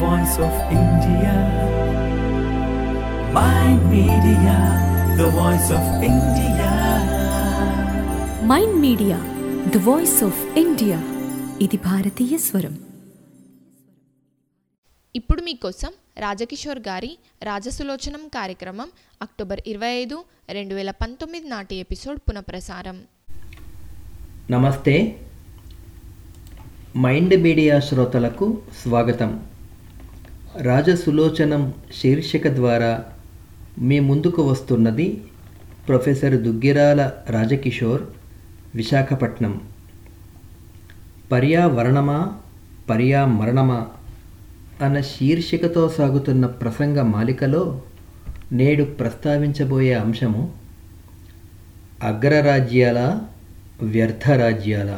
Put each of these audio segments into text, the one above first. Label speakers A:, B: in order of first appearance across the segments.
A: voice of India. Mind Media, the voice of India.
B: Mind media the voice of India ఇది భారతీయ స్వరం
C: ఇప్పుడు మీకోసం రాజకిషోర్ గారి రాజసులోచనం కార్యక్రమం అక్టోబర్ ఇరవై ఐదు రెండు వేల పంతొమ్మిది నాటి ఎపిసోడ్ పునఃప్రసారం
D: నమస్తే మైండ్ మీడియా శ్రోతలకు స్వాగతం రాజసులోచనం శీర్షిక ద్వారా మీ ముందుకు వస్తున్నది ప్రొఫెసర్ దుగ్గిరాల రాజకిషోర్ విశాఖపట్నం పర్యావరణమా పర్యామరణమా అన్న శీర్షికతో సాగుతున్న ప్రసంగ మాలికలో నేడు ప్రస్తావించబోయే అంశము అగ్రరాజ్యాల వ్యర్థ రాజ్యాల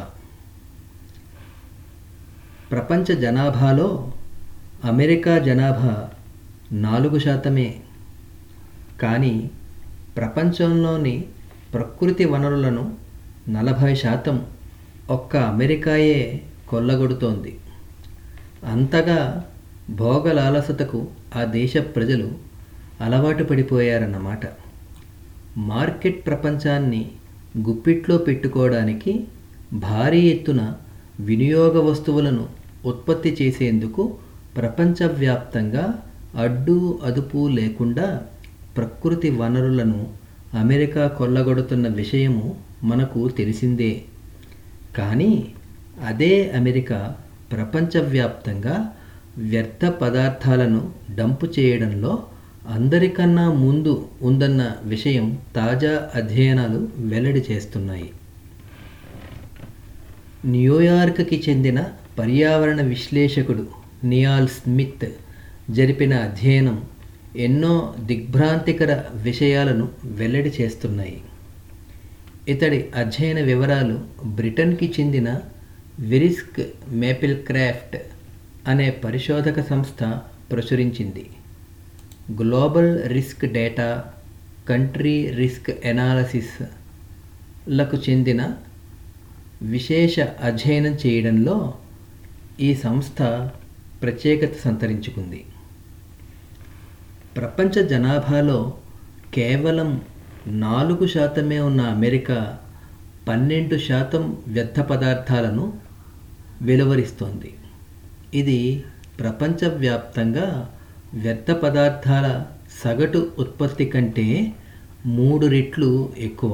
D: ప్రపంచ జనాభాలో అమెరికా జనాభా నాలుగు శాతమే కానీ ప్రపంచంలోని ప్రకృతి వనరులను నలభై శాతం ఒక్క అమెరికాయే కొల్లగొడుతోంది అంతగా భోగలాలసతకు ఆ దేశ ప్రజలు అలవాటు పడిపోయారన్నమాట మార్కెట్ ప్రపంచాన్ని గుప్పిట్లో పెట్టుకోవడానికి భారీ ఎత్తున వినియోగ వస్తువులను ఉత్పత్తి చేసేందుకు ప్రపంచవ్యాప్తంగా అడ్డు అదుపు లేకుండా ప్రకృతి వనరులను అమెరికా కొల్లగొడుతున్న విషయము మనకు తెలిసిందే కానీ అదే అమెరికా ప్రపంచవ్యాప్తంగా వ్యర్థ పదార్థాలను డంపు చేయడంలో అందరికన్నా ముందు ఉందన్న విషయం తాజా అధ్యయనాలు వెల్లడి చేస్తున్నాయి న్యూయార్క్కి చెందిన పర్యావరణ విశ్లేషకుడు నియాల్ స్మిత్ జరిపిన అధ్యయనం ఎన్నో దిగ్భ్రాంతికర విషయాలను వెల్లడి చేస్తున్నాయి ఇతడి అధ్యయన వివరాలు బ్రిటన్కి చెందిన విరిస్క్ మేపిల్ క్రాఫ్ట్ అనే పరిశోధక సంస్థ ప్రచురించింది global risk data country risk analysis లకు చెందిన విశేష అధ్యయనం చేయడంలో ఈ సంస్థ ప్రత్యేకత సంతరించుకుంది ప్రపంచ జనాభాలో కేవలం నాలుగు శాతమే ఉన్న అమెరికా పన్నెండు శాతం వ్యర్థ పదార్థాలను వెలువరిస్తోంది ఇది ప్రపంచవ్యాప్తంగా వ్యర్థ పదార్థాల సగటు ఉత్పత్తి కంటే మూడు రెట్లు ఎక్కువ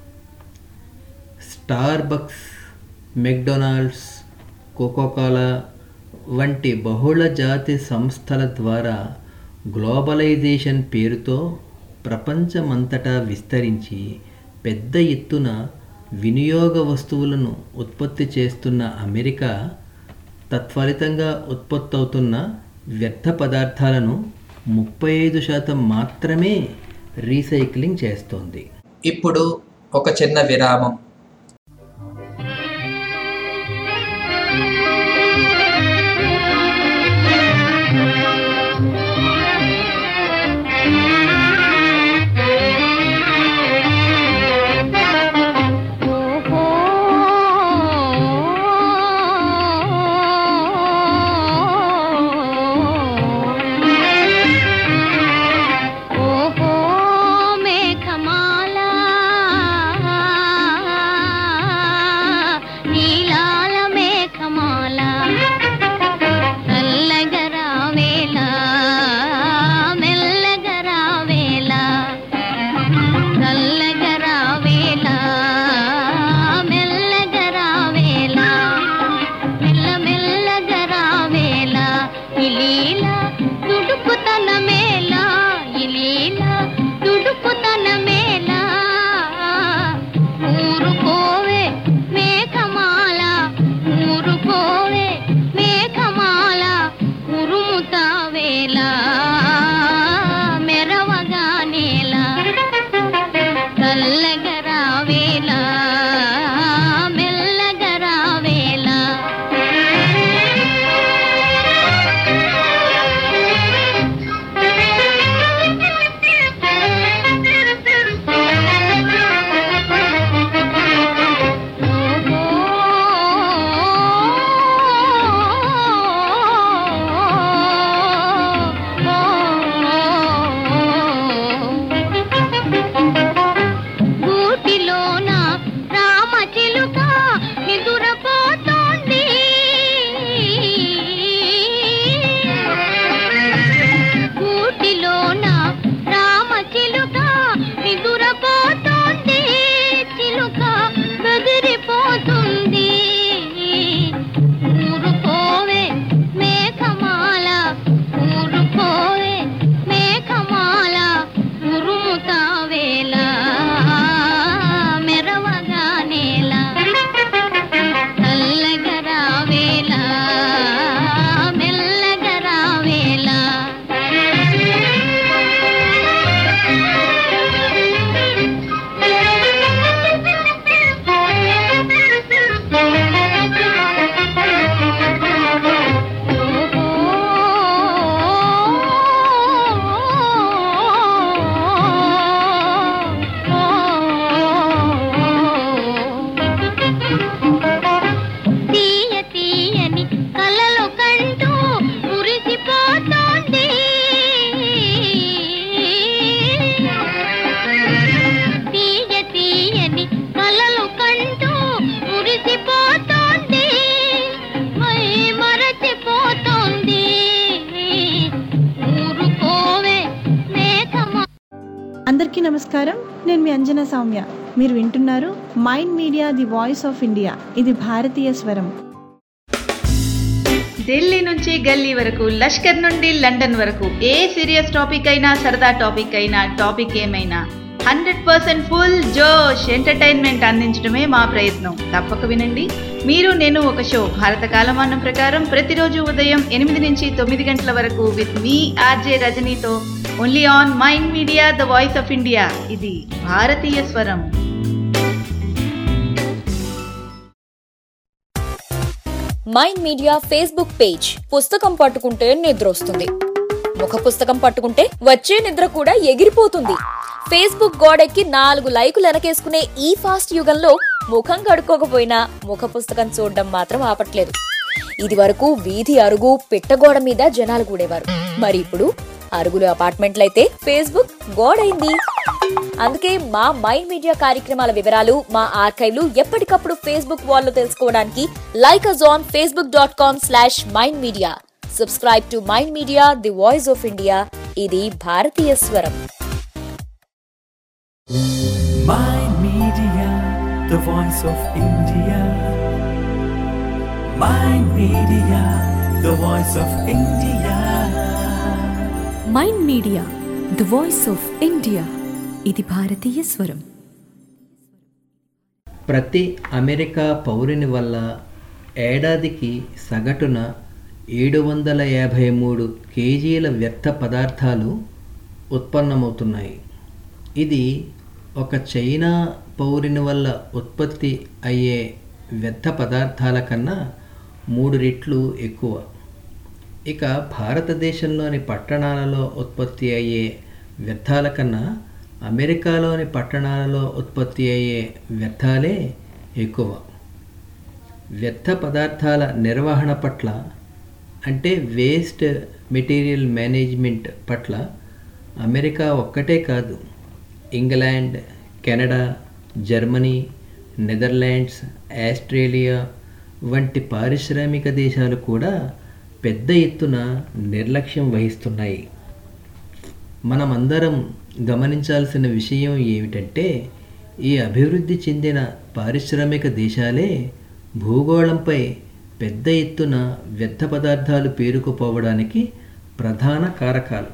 D: స్టార్బక్స్ మెక్డొనాల్డ్స్ కోకోకోలా వంటి బహుళ జాతి సంస్థల ద్వారా గ్లోబలైజేషన్ పేరుతో ప్రపంచమంతటా విస్తరించి పెద్ద ఎత్తున వినియోగ వస్తువులను ఉత్పత్తి చేస్తున్న అమెరికా తత్ఫలితంగా ఉత్పత్తవుతున్న వ్యర్థ పదార్థాలను ముప్పై ఐదు శాతం మాత్రమే రీసైక్లింగ్ చేస్తోంది ఇప్పుడు ఒక చిన్న విరామం
E: ఓహో మేఘమాల అందరికీ నమస్కారం నేను మీ అంజనా సౌమ్య మీరు వింటున్నారు mind media the voice of India ఇది భారతీయ స్వరం
F: ఢిల్లీ నుంచి గల్లీ వరకు లష్కర్ నుండి లండన్ వరకు ఏ సీరియస్ టాపిక్ అయినా సరదా టాపిక్ అయినా టాపిక్ ఏమైనా హండ్రెడ్ పర్సెంట్ ఫుల్ జోష్ ఎంటర్టైన్మెంట్ అందించడమే మా ప్రయత్నం తప్పక వినండి మీరు నేను ఒక షో భారత కాలమానం ప్రకారం ప్రతిరోజు ఉదయం ఎనిమిది నుంచి తొమ్మిది గంటల వరకు విత్ మీ ఆర్జే రజనీతో only on mind media the voice of India ఇది భారతీయ స్వరం
G: మైండ్ మీడియా ఫేస్బుక్ పేజ్ పుస్తకం పట్టుకుంటే నిద్ర వస్తుంది ముఖ పుస్తకం పట్టుకుంటే వచ్చే నిద్ర కూడా ఎగిరిపోతుంది ఫేస్బుక్ గోడెక్కి నాలుగు లైకులు వెనకేసుకునే ఈ ఫాస్ట్ యుగంలో ముఖం కడుక్కోకపోయినా ముఖ పుస్తకం చూడడం మాత్రం ఆపట్లేదు ఇది వరకు వీధి అరుగు పిట్టగోడ మీద జనాలు కూడేవారు మరి ఇప్పుడు అరుగులు అపార్ట్మెంట్లయితే ఫేస్బుక్ గోడైంది అందుకే మా మైండ్ మీడియా కార్యక్రమాల వివరాలు మా ఆర్కైవ్లు ఎప్పటికప్పుడు ఫేస్బుక్ వాల్లో తెలుసుకోవడానికి like us on Facebook dot com slash mind media subscribe to mind media the voice of India ఇది భారతీయ స్వరం
A: Mind Media, the voice of India. Mind Media, the voice of India.
B: Mind media the voice of India ఇది భారతీయ స్వరం
D: ప్రతి America పౌరుని వల్ల ఏడాదికి సగటున ఏడు వందల యాభై మూడు కేజీల వ్యర్థ పదార్థాలు ఉత్పన్నమవుతున్నాయి ఇది ఒక చైనా పౌరుని వల్ల ఉత్పత్తి అయ్యే వ్యర్థ పదార్థాల కన్నా మూడు రెట్లు ఎక్కువ ఇక భారతదేశంలోని పట్టణాలలో ఉత్పత్తి అయ్యే వ్యర్థాల కన్నా అమెరికాలోని పట్టణాలలో ఉత్పత్తి అయ్యే వ్యర్థాలే ఎక్కువ వ్యర్థ పదార్థాల నిర్వహణ పట్ల అంటే వేస్ట్ మెటీరియల్ మేనేజ్మెంట్ పట్ల అమెరికా ఒక్కటే కాదు England Canada Germany Netherlands Australia వంటి పారిశ్రామిక దేశాలు కూడా పెద్ద ఎత్తున నిర్లక్ష్యం వహిస్తున్నాయి మనమందరం గమనించాల్సిన విషయం ఏమిటంటే ఈ అభివృద్ధి చెందిన పారిశ్రామిక దేశాలే భూగోళంపై పెద్ద ఎత్తున వ్యర్థ పదార్థాలు పేరుకుపోవడానికి ప్రధాన కారకాలు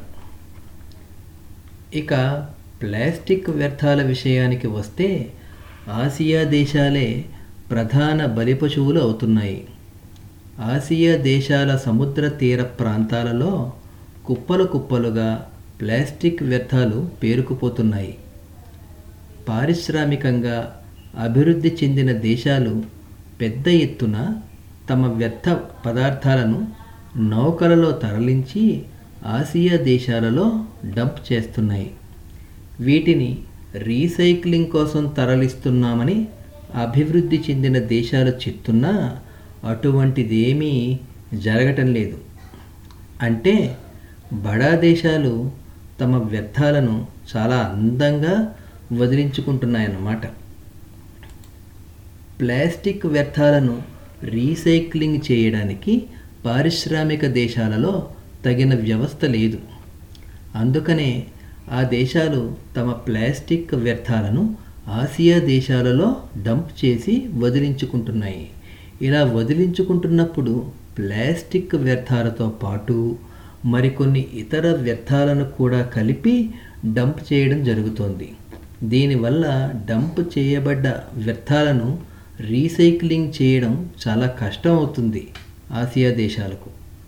D: ఇక ప్లాస్టిక్ వ్యర్థాల విషయానికి వస్తే ఆసియా దేశాలే ప్రధాన బలిపశువులు అవుతున్నాయి ఆసియా దేశాల సముద్ర తీర ప్రాంతాలలో కుప్పలు కుప్పలుగా ప్లాస్టిక్ వ్యర్థాలు పేరుకుపోతున్నాయి పారిశ్రామికంగా అభివృద్ధి చెందిన దేశాలు పెద్ద ఎత్తున తమ వ్యర్థ పదార్థాలను నౌకలలో తరలించి ఆసియా దేశాలలో డంప్ చేస్తున్నాయి వీటిని రీసైక్లింగ్ కోసం తరలిస్తున్నామని అభివృద్ధి చెందిన దేశాలు చెప్తున్నా అటువంటిదేమీ జరగటం లేదు అంటే బడా దేశాలు తమ వ్యర్థాలను చాలా అందంగా వదిలించుకుంటున్నాయన్నమాట ప్లాస్టిక్ వ్యర్థాలను రీసైక్లింగ్ చేయడానికి పారిశ్రామిక దేశాలలో తగిన వ్యవస్థ లేదు అందుకనే ఆ దేశాలు తమ ప్లాస్టిక్ వ్యర్థాలను ఆసియా దేశాలలో డంప్ చేసి వదిలించుకుంటున్నాయి ఇలా వదిలించుకుంటున్నప్పుడు ప్లాస్టిక్ వ్యర్థాలతో పాటు మరికొన్ని ఇతర వ్యర్థాలను కూడా కలిపి డంప్ చేయడం జరుగుతోంది దీనివల్ల డంప్ చేయబడ్డ వ్యర్థాలను రీసైక్లింగ్ చేయడం చాలా కష్టం అవుతుంది ఆసియా దేశాలకు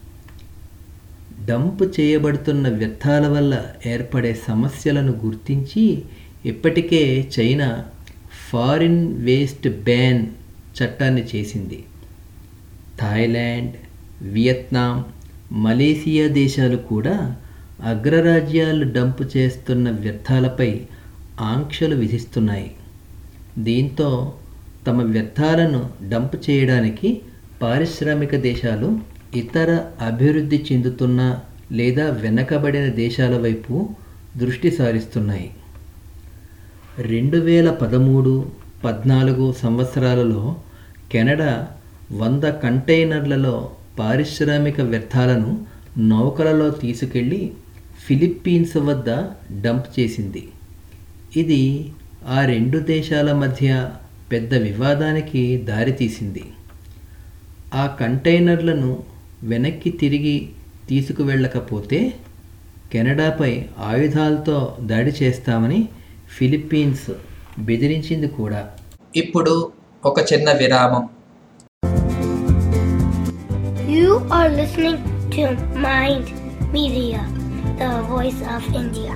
D: డంప్ చేయబడుతున్న వ్యర్థాల వల్ల ఏర్పడే సమస్యలను గుర్తించి ఇప్పటికే చైనా ఫారిన్ వేస్ట్ బ్యాన్ చట్టాన్ని చేసింది థాయిలాండ్ వియత్నాం మలేసియా దేశాలు కూడా అగ్రరాజ్యాలు డంప్ చేస్తున్న వ్యర్థాలపై ఆంక్షలు విధిస్తున్నాయి దీంతో తమ వ్యర్థాలను డంప్ చేయడానికి పారిశ్రామిక దేశాలు ఇతర అభివృద్ధి చెందుతున్న లేదా వెనకబడిన దేశాల వైపు దృష్టి సారిస్తున్నాయి రెండు వేల పదమూడు పద్నాలుగు సంవత్సరాలలో కెనడా వంద కంటైనర్లలో పారిశ్రామిక వ్యర్థాలను నౌకలలో తీసుకెళ్ళి ఫిలిప్పీన్స్ వద్ద డంప్ చేసింది ఇది ఆ రెండు దేశాల మధ్య పెద్ద వివాదానికి దారితీసింది ఆ కంటైనర్లను వెనక్కి తిరిగి తీసుకువెళ్ళకపోతే కెనడాపై ఆయుధాలతో దాడి చేస్తామని ఫిలిప్పీన్స్ బెదిరించింది కూడా
H: ఇప్పుడు ఒక చిన్న విరామం
I: You are listening to Mind Media, the voice of India.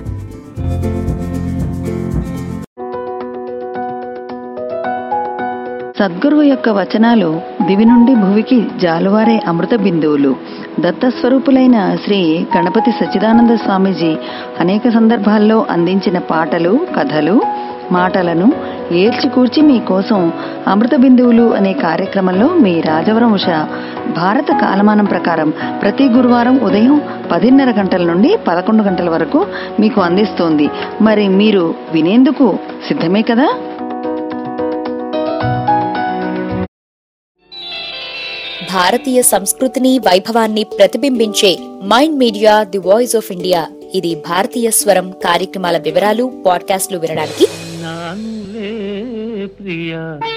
J: సద్గురువు యొక్క వచనాలు దివి నుండి భువికి జాలువారే అమృత బిందువులు దత్తస్వరూపులైన శ్రీ గణపతి సచ్చిదానంద స్వామీజీ అనేక సందర్భాల్లో అందించిన పాటలు కథలు మాటలను ఏల్చికూర్చి మీకోసం అమృత బిందువులు అనే కార్యక్రమంలో మీ రాజవరం ఉష భారత కాలమానం ప్రకారం ప్రతి గురువారం ఉదయం పదిన్నర గంటల నుండి పదకొండు గంటల వరకు మీకు అందిస్తోంది మరి మీరు వినేందుకు సిద్ధమే కదా
G: భారతీయ సంస్కృతిని వైభవాన్ని ప్రతిబింబించే mind media the voice of India ఇది భారతీయ స్వరం కార్యక్రమాల వివరాలు పాడ్కాస్ట్లు వినడానికి
A: నానులే ప్రియ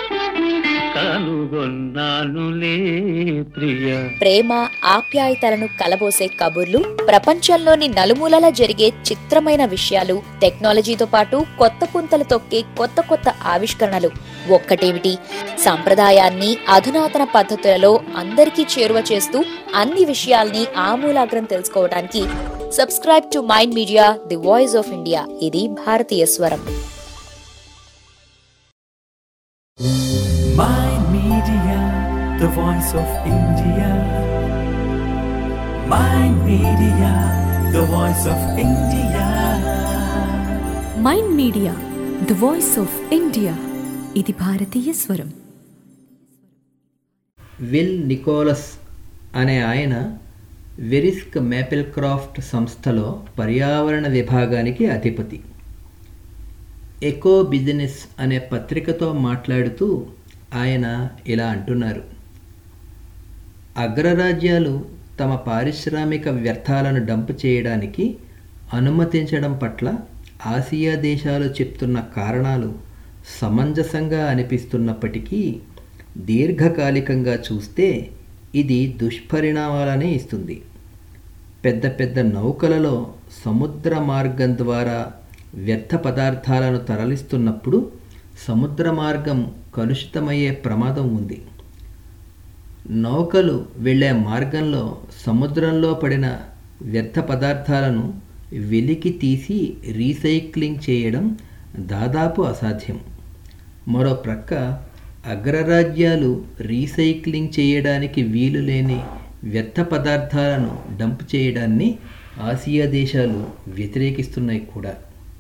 A: కనుగొన్నానులే ప్రియ
G: ప్రేమ ఆప్యాయతలను కలబోసే కబుర్లు ప్రపంచంలోని నలుమూలలా జరిగే చిత్రమైన విషయాలు టెక్నాలజీతో పాటు కొత్త పుంతలు తొక్కే కొత్త కొత్త ఆవిష్కరణలు ఒక్కటేమిటి సంప్రదాయాన్ని అధునాతన పద్ధతులలో అందరికీ చేరువ చేస్తూ అన్ని విషయాల్ని ఆమూలాగ్రం తెలుసుకోవడానికి subscribe to mind media the voice of India ఇది భారతీయ స్వరం
A: Mind Media, the voice of India. Mind Media, the voice of India.
B: Mind media the voice of India ఇది భారతీయ స్వరం
D: విల్ నికోలస్ అనే ఆయన వెరిస్క్ మేపిల్ క్రాఫ్ట్ సంస్థలో పర్యావరణ విభాగానికి అధిపతి ఎకో బిజినెస్ అనే పత్రికతో మాట్లాడుతూ ఆయన ఇలా అంటున్నారు అగ్రరాజ్యాలు తమ పారిశ్రామిక వ్యర్థాలను డంప్ చేయడానికి అనుమతించడం పట్ల ఆసియా దేశాలు చెప్తున్న కారణాలు సమంజసంగా అనిపిస్తున్నప్పటికీ దీర్ఘకాలికంగా చూస్తే ఇది దుష్పరిణామాలనే ఇస్తుంది పెద్ద పెద్ద నౌకలలో సముద్ర మార్గం ద్వారా వ్యర్థ పదార్థాలను తరలిస్తున్నప్పుడు సముద్ర మార్గం కలుషితమయ్యే ప్రమాదం ఉంది నౌకలు వెళ్ళే మార్గంలో సముద్రంలో పడిన వ్యర్థ పదార్థాలను వెలికి తీసి రీసైక్లింగ్ చేయడం దాదాపు అసాధ్యం మరో ప్రక్క అగ్రరాజ్యాలు రీసైక్లింగ్ చేయడానికి వీలు లేని వ్యర్థ పదార్థాలను డంప్ చేయడాన్ని ఆసియా దేశాలు వ్యతిరేకిస్తున్నాయి కూడా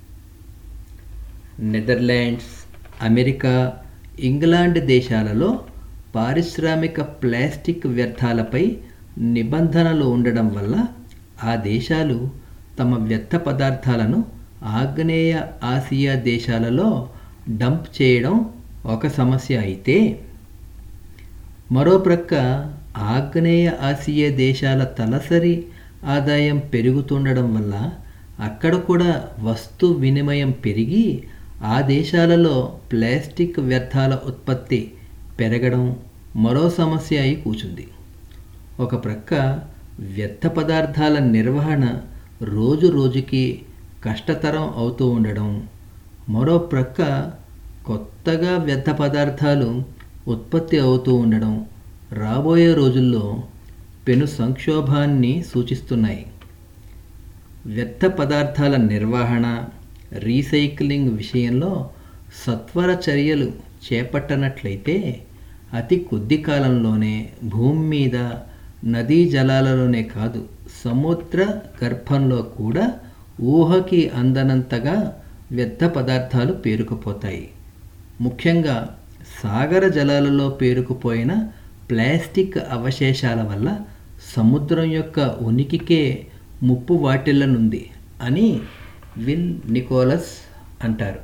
D: నెదర్లాండ్స్ అమెరికా ఇంగ్లాండ్ దేశాలలో పారిశ్రామిక ప్లాస్టిక్ వ్యర్థాలపై నిబంధనలు ఉండడం వల్ల ఆ దేశాలు తమ వ్యర్థ పదార్థాలను ఆగ్నేయ ఆసియా దేశాలలో డంప్ చేయడం ఒక సమస్య అయితే మరో ప్రక్క ఆగ్నేయ ఆసియా దేశాల తలసరి ఆదాయం పెరుగుతుండడం వల్ల అక్కడ కూడా వస్తు వినిమయం పెరిగి ఆ దేశాలలో ప్లాస్టిక్ వ్యర్థాల ఉత్పత్తి పెరగడం మరో సమస్య అయి కూచుంది ఒక ప్రక్క వ్యర్థ పదార్థాల నిర్వహణ రోజు రోజుకి కష్టతరం అవుతూ ఉండడం మరో ప్రక్క కొత్తగా వ్యర్థ పదార్థాలు ఉత్పత్తి అవుతూ ఉండడం రాబోయే రోజుల్లో పెను సంక్షోభాన్ని సూచిస్తున్నాయి వ్యర్థ పదార్థాల నిర్వహణ రీసైక్లింగ్ విషయంలో సత్వర చర్యలు చేపట్టనట్లయితే అతి కొద్ది కాలంలోనే భూమి మీద నదీ జలాలలోనే కాదు సముద్ర గర్భంలో కూడా ఊహకి అందనంతగా వ్యర్థ పదార్థాలు పేరుకుపోతాయి ముఖ్యంగా సాగర జలాలలో పేరుకుపోయిన ప్లాస్టిక్ అవశేషాల వల్ల సముద్రం యొక్క ఉనికికే ముప్పు వాటిల్లనుంది అని విల్ నికోలస్ అంటారు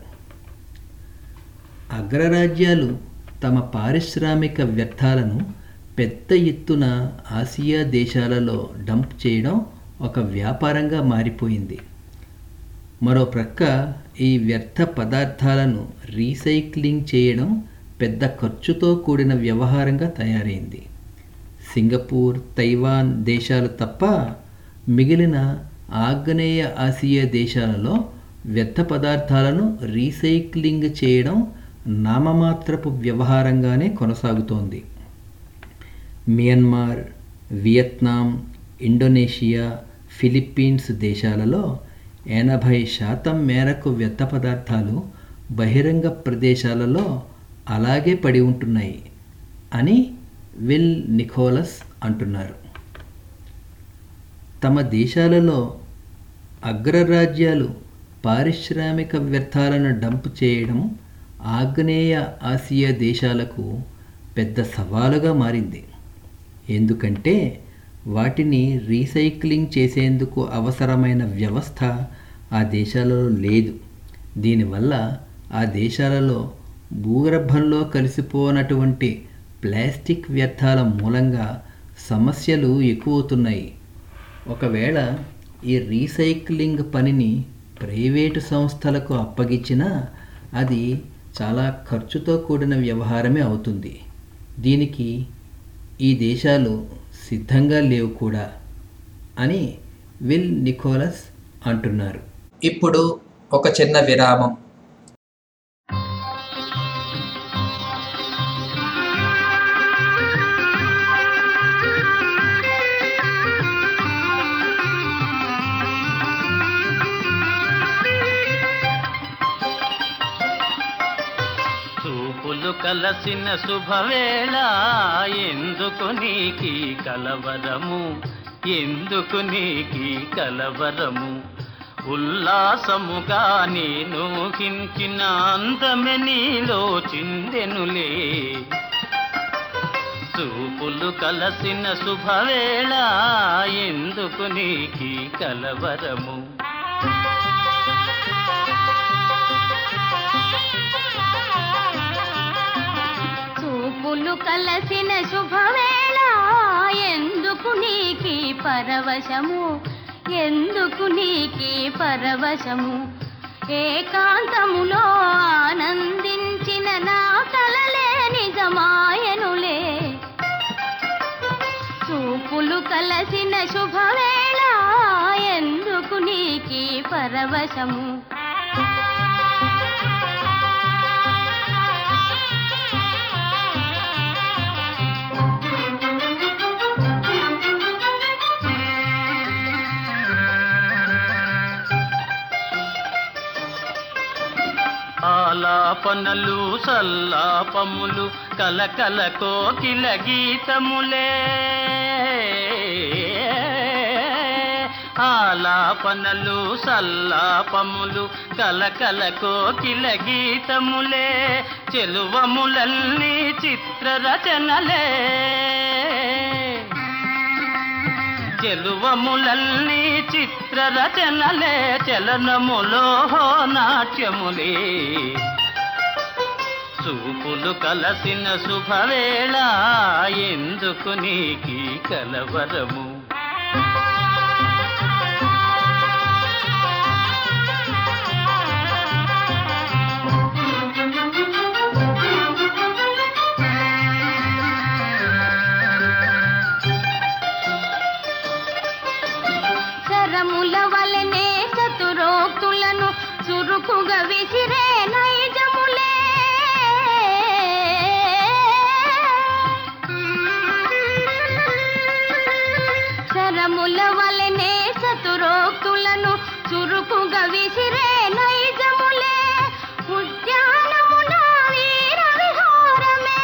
D: అగ్రరాజ్యాలు తమ పారిశ్రామిక వ్యర్థాలను పెద్ద ఎత్తున ఆసియా దేశాలలో డంప్ చేయడం ఒక వ్యాపారంగా మారిపోయింది మరో ప్రక్క ఈ వ్యర్థ పదార్థాలను రీసైక్లింగ్ చేయడం పెద్ద ఖర్చుతో కూడిన వ్యవహారంగా తయారైంది సింగపూర్ తైవాన్ దేశాలు తప్ప మిగిలిన ఆగ్నేయ ఆసియా దేశాలలో వ్యర్థ పదార్థాలను రీసైక్లింగ్ చేయడం నామమాత్రపు వ్యవహారంగానే కొనసాగుతోంది మియన్మార్ వియత్నాం ఇండోనేషియా ఫిలిప్పీన్స్ దేశాలలో ఎనభై శాతం మేరకు వ్యర్థ పదార్థాలు బహిరంగ ప్రదేశాలలో అలాగే పడి ఉంటున్నాయి అని విల్ నికోలస్ అంటున్నారు తమ దేశాలలో అగ్రరాజ్యాలు పారిశ్రామిక వ్యర్థాలను డంప్ చేయడం ఆగ్నేయ ఆసియా దేశాలకు పెద్ద సవాలుగా మారింది ఎందుకంటే వాటిని రీసైక్లింగ్ చేసేందుకు అవసరమైన వ్యవస్థ ఆ దేశాలలో లేదు దీనివల్ల ఆ దేశాలలో భూగర్భంలో కలిసిపోనటువంటి ప్లాస్టిక్ వ్యర్థాల మూలంగా సమస్యలు ఎక్కువవుతున్నాయి ఒకవేళ ఈ రీసైక్లింగ్ పనిని ప్రైవేటు సంస్థలకు అప్పగించినా అది చాలా ఖర్చుతో కూడిన వ్యవహారమే అవుతుంది దీనికి ఈ దేశాలు సిద్ధంగా లేవు కూడా అని విల్ నికోలస్ అంటున్నారు
H: ఇప్పుడు ఒక చిన్న విరామం
K: చూపులు కలసిన శుభవేళ ఎందుకు నీకి కలవరము ఎందుకు నీకి కలవరము ఉల్లాసముగా నేను హించిన అందమె నీలో చిందెనులే చూపులు కలసిన శుభవేళ ఎందుకు నీకి కలవరము
L: చూపులు కలసిన శుభవేళ ఎందుకు నీకి పరవశము ఎందుకు నీకి పరవశము ఏకాంతములో ఆనందించిన నా కలలే నిజమాయనులే చూపులు కలసిన శుభవేళ ఎందుకు నీకి పరవశము
K: ఆలాపనలు సల్లాపములు కలకల కోకిల గీతములే ఆలాపనలు సల్లాపములు కలకల కోకిల గీతములే చెలువములన్నీ చిత్ర రచనలే చెలువములన్నీ చిత్ర రచనలే చలనములో నాట్యములే చూపులు కలసిన శుభవేళ ఎందుకు నీకి కలవరము
L: శరముల వలనే చతురోక్తులను చురుకుగా విసిరే నైజములే శరముల వలనే చతురోక్తులను చురుకుగా విసిరే నైజములే ఉద్యానమున వీర విహారమే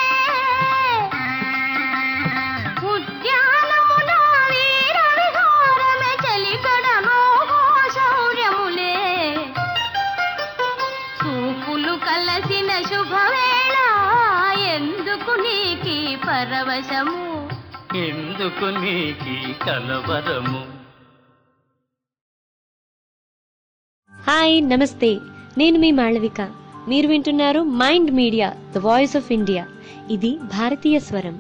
L: ఉద్యానమున వీర విహారమే చలికడనో శౌర్యములే చూపులు కలసిన శుభవేళ ఎందుకు నీకి పరవశము
K: ఎందుకు నీకి కలవరము
M: హాయ్ నమస్తే నేను మీ మాళవిక మీరు వింటున్నారు mind media the voice of India ఇది భారతీయ స్వరం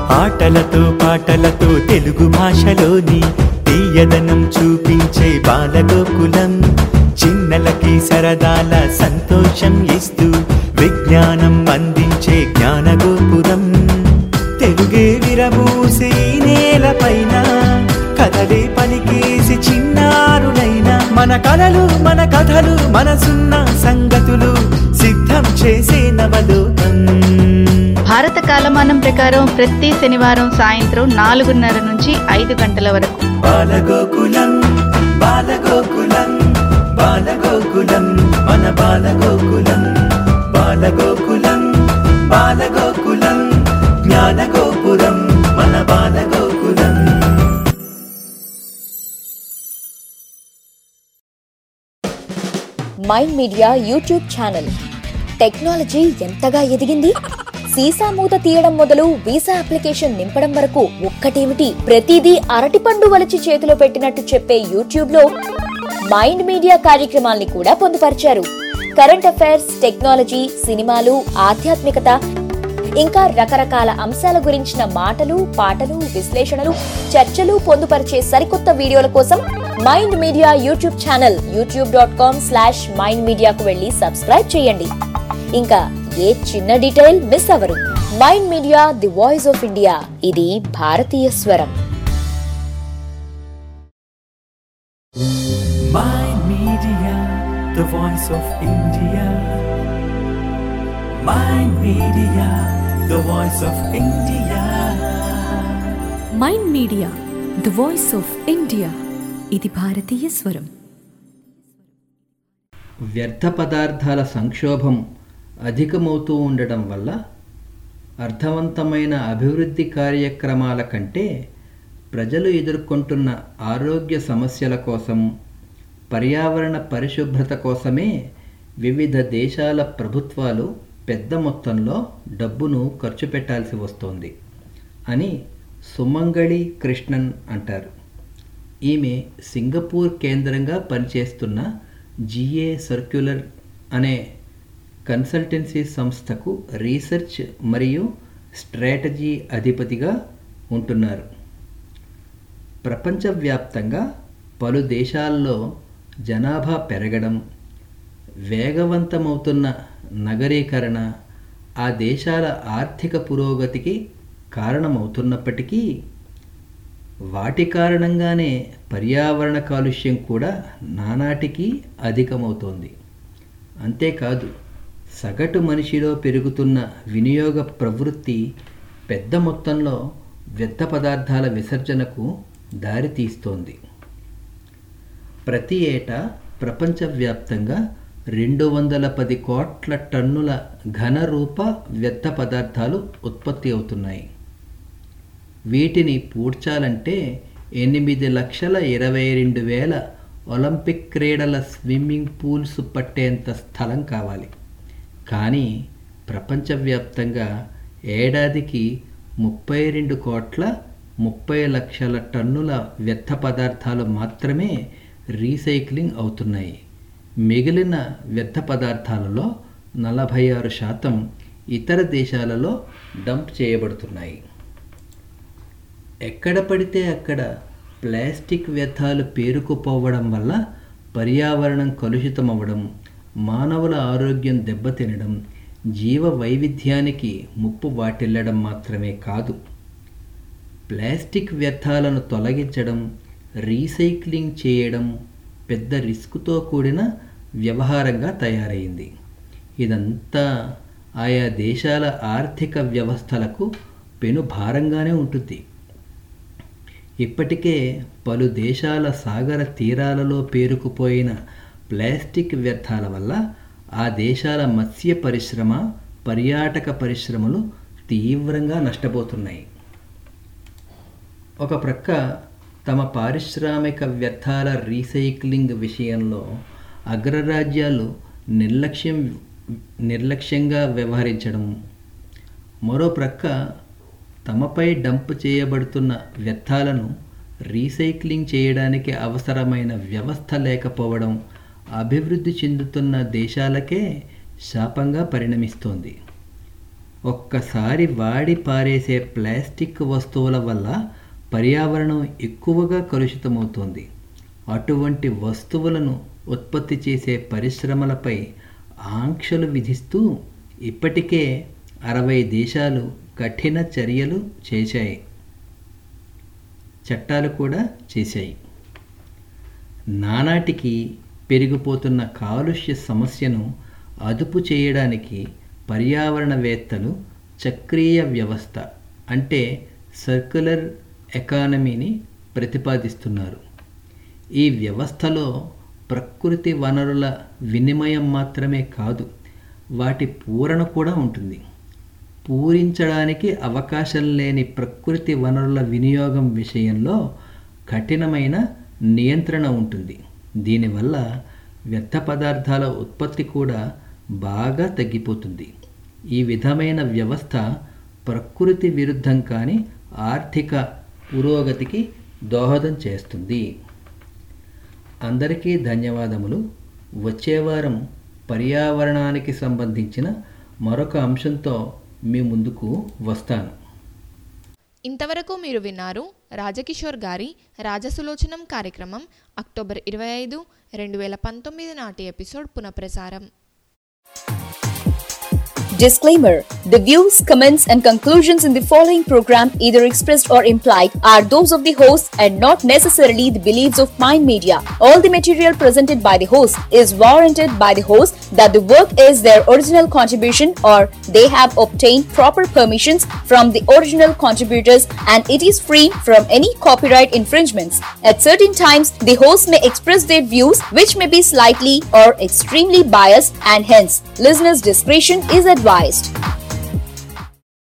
A: ఆటలతో పాటలతో తెలుగు భాషలోని తీయదనం చూపించే బాలగోకులం చిన్నలకి సరదాల సంతోషం ఇస్తూ విజ్ఞానం అందించే జ్ఞానగోపురం తెలుగే విరబూసి ఈ నేలపైన కథలే పలికేసి చిన్నారులైన మన కలలు మన కథలు మనసున్న సంగతులు సిద్ధం చేసే నవలోకం
F: భారత కాలమానం ప్రకారం ప్రతి శనివారం సాయంత్రం నాలుగున్నర నుంచి ఐదు గంటల వరకు
A: బాలగోకులం బాలగోకులం బాలగోకులం మన బాలగోకులం బాలగోకులం బాలగోకులం జ్ఞానగోపురం మన Balagokulam
G: mind media YouTube channel technology ఎంతగా ఎదిగింది సీసా మూత తీయడం మొదలు వీసా అప్లికేషన్ నింపడం వరకు ఒక్కటేమిటి ప్రతిదీ అరటిపండు వలిచి చేతిలో పెట్టినట్టు చెప్పే యూట్యూబ్ లో మైండ్ మీడియా కార్యక్రమాల్ని కూడా పొందుపరిచారు కరెంట్ అఫైర్స్ టెక్నాలజీ సినిమాలు ఆధ్యాత్మికత ఇంకా రకరకాల అంశాల గురించిన మాటలు పాటలు విశ్లేషణలు చర్చలు పొందుపరిచే సరికొత్త వీడియోల కోసం mind media YouTube channel YouTube dot com slash mind మీడియాకు వెళ్ళి సబ్స్క్రైబ్ చేయండి ఇంకా ఏ చిన్న డీటెయిల్ మిస్ అవ్వరు mind media the voice of India ఇది భారతీయ స్వరం
A: Mind Media, the voice of India. Mind Media, the voice of India.
B: Mind media the voice of India ఇది భారతీయ స్వరం
D: వ్యర్థ పదార్థాల సంక్షోభం అధికమవుతూ ఉండడం వల్ల అర్థవంతమైన అభివృద్ధి కార్యక్రమాల కంటే ప్రజలు ఎదుర్కొంటున్న ఆరోగ్య సమస్యల కోసం పర్యావరణ పరిశుభ్రత కోసమే వివిధ దేశాల ప్రభుత్వాలు పెద్ద మొత్తంలో డబ్బును ఖర్చు పెట్టాల్సి వస్తోంది అని సుమంగళి కృష్ణన్ అంటారు ఈమె సింగపూర్ కేంద్రంగా పనిచేస్తున్న జిఏ సర్క్యులర్ అనే కన్సల్టెన్సీ సంస్థకు రీసెర్చ్ మరియు స్ట్రాటజీ అధిపతిగా ఉంటున్నారు ప్రపంచవ్యాప్తంగా పలు దేశాల్లో జనాభా పెరగడం వేగవంతమవుతున్న నగరీకరణ ఆ దేశాల ఆర్థిక పురోగతికి కారణమవుతున్నప్పటికీ వాటి కారణంగానే పర్యావరణ కాలుష్యం కూడా నానాటికి అధికమవుతోంది అంతేకాదు సగటు మనిషిలో పెరుగుతున్న వినియోగ ప్రవృత్తి పెద్ద మొత్తంలో వ్యర్థ పదార్థాల విసర్జనకు దారితీస్తోంది ప్రతి ఏటా ప్రపంచవ్యాప్తంగా రెండు వందల పది కోట్ల టన్నుల ఘనరూప వ్యర్థ పదార్థాలు ఉత్పత్తి అవుతున్నాయి వీటిని పూడ్చాలంటే ఎనిమిది లక్షల ఇరవై రెండు వేల ఒలింపిక్ క్రీడల స్విమ్మింగ్ పూల్స్ పట్టేంత స్థలం కావాలి కానీ ప్రపంచవ్యాప్తంగా ఏడాదికి ముప్పై రెండు కోట్ల ముప్పై లక్షల టన్నుల వ్యర్థ పదార్థాలు మాత్రమే రీసైక్లింగ్ అవుతున్నాయి మిగిలిన వ్యర్థ పదార్థాలలో నలభై ఆరు శాతం ఇతర దేశాలలో డంప్ చేయబడుతున్నాయి ఎక్కడ పడితే అక్కడ ప్లాస్టిక్ వ్యర్థాలు పేరుకుపోవడం వల్ల పర్యావరణం కలుషితమవ్వడం మానవుల ఆరోగ్యం దెబ్బతినడం జీవ వైవిధ్యానికి ముప్పు వాటిల్లడం మాత్రమే కాదు ప్లాస్టిక్ వ్యర్థాలను తొలగించడం రీసైక్లింగ్ చేయడం పెద్ద రిస్క్తో కూడిన వ్యవహారంగా తయారైంది ఇదంతా ఆయా దేశాల ఆర్థిక వ్యవస్థలకు పెను భారంగానే ఉంటుంది ఇప్పటికే పలు దేశాల సాగర తీరాలలో పేరుకుపోయిన ప్లాస్టిక్ వ్యర్థాల వల్ల ఆ దేశాల మత్స్య పరిశ్రమ పర్యాటక పరిశ్రమలు తీవ్రంగా నష్టపోతున్నాయి ఒక ప్రక్క తమ పారిశ్రామిక వ్యర్థాల రీసైక్లింగ్ విషయంలో అగ్రరాజ్యాలు నిర్లక్ష్యం నిర్లక్ష్యంగా వ్యవహరించడం మరో ప్రక్క తమపై డంప్ చేయబడుతున్న వ్యర్థాలను రీసైక్లింగ్ చేయడానికి అవసరమైన వ్యవస్థ లేకపోవడం అభివృద్ధి చెందుతున్న దేశాలకే శాపంగా పరిణమిస్తోంది ఒక్కసారి వాడి పారేసే ప్లాస్టిక్ వస్తువుల వల్ల పర్యావరణం ఎక్కువగా కలుషితమవుతోంది అటువంటి వస్తువులను ఉత్పత్తి చేసే పరిశ్రమలపై ఆంక్షలు విధిస్తూ ఇప్పటికే అరవై దేశాలు కఠిన చర్యలు చేశాయి చట్టాలు కూడా చేశాయి నానాటికి పెరిగిపోతున్న కాలుష్య సమస్యను అదుపు చేయడానికి పర్యావరణవేత్తలు చక్రీయ వ్యవస్థ అంటే సర్క్యులర్ ఎకానమీని ప్రతిపాదిస్తున్నారు ఈ వ్యవస్థలో ప్రకృతి వనరుల వినిమయం మాత్రమే కాదు వాటి పూరణ కూడా ఉంటుంది పూరించడానికి అవకాశం లేని ప్రకృతి వనరుల వినియోగం విషయంలో కఠినమైన నియంత్రణ ఉంటుంది దీనివల్ల వ్యర్థ పదార్థాల ఉత్పత్తి కూడా బాగా తగ్గిపోతుంది ఈ విధమైన వ్యవస్థ ప్రకృతి విరుద్ధం కాని ఆర్థిక పురోగతికి దోహదం చేస్తుంది అందరికీ ధన్యవాదములు వచ్చే వారం పర్యావరణానికి సంబంధించిన మరొక అంశంతో మీ ముందుకు వస్తాను
C: ఇంతవరకు మీరు విన్నారు రాజకిషోర్ గారి రాజసులోచనం కార్యక్రమం అక్టోబర్ ఇరవై ఐదు రెండు వేల పంతొమ్మిది నాటి ఎపిసోడ్ పునఃప్రసారం
G: Disclaimer The views, comments, and conclusions in the following program, either expressed or implied, are those of the host and not necessarily the beliefs of Mind Media. All the material presented by the host is warranted by the host that the work is their original contribution or they have obtained proper permissions from the original contributors and it is free from any copyright infringements. At certain times, the host may express their views which may be slightly or extremely biased and hence listeners' discretion is advised.